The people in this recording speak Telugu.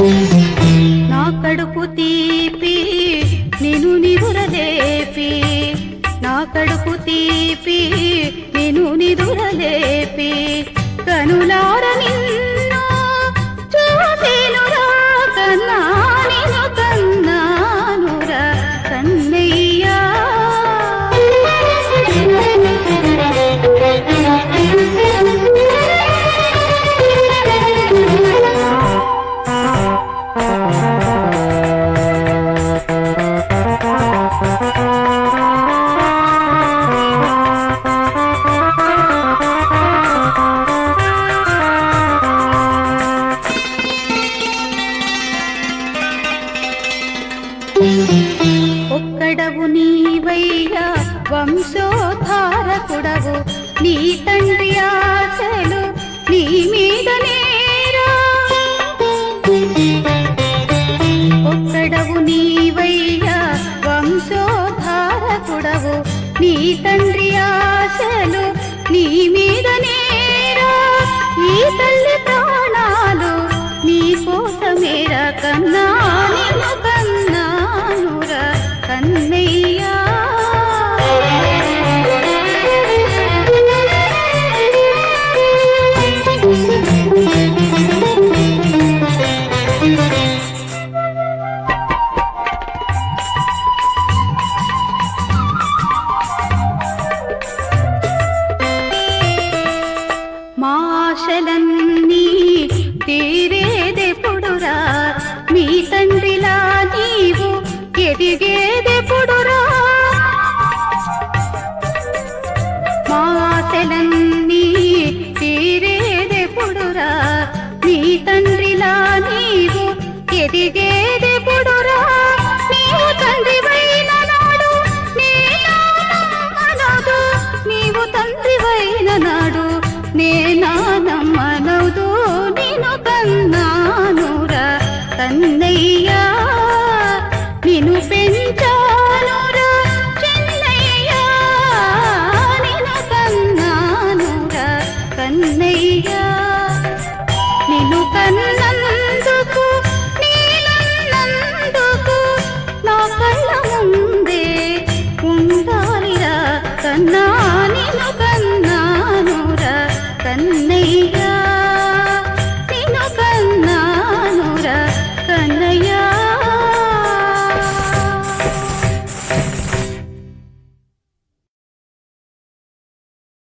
నా కడుపు తీపి నేను నిదురలేపి నా కడుపు తీపి నేను నిదురలేపి కనులార నిన్ను చూసేనురా కన్నా నిన్ను కన్నానురా కన్నయ్యా ఒక్కడవు నీవయ్యా వంశోధారకుడవు నీ తండ్రి ఆశలు నీ మీద నేరా ఒక్కడవు నీవయ్యా వంశోధారకుడవు నీ తండ్రి ఆశలు నీ మీద నేరా ఈ తల్లి ప్రాణాలు నీ కోసమేరా కన్నా నిన్ను కన్నానురా కన్నయ్యా మా ఆశలన్నీ తీరేదెప్పుడురా మీ తండ్రిలా నీవు ఎదిగేదెప్పుడురా మా ఆశలన్నీ తీరేదెప్పుడురా మీ తండ్రిలా నీవు ఎదిగేదెప్పుడురా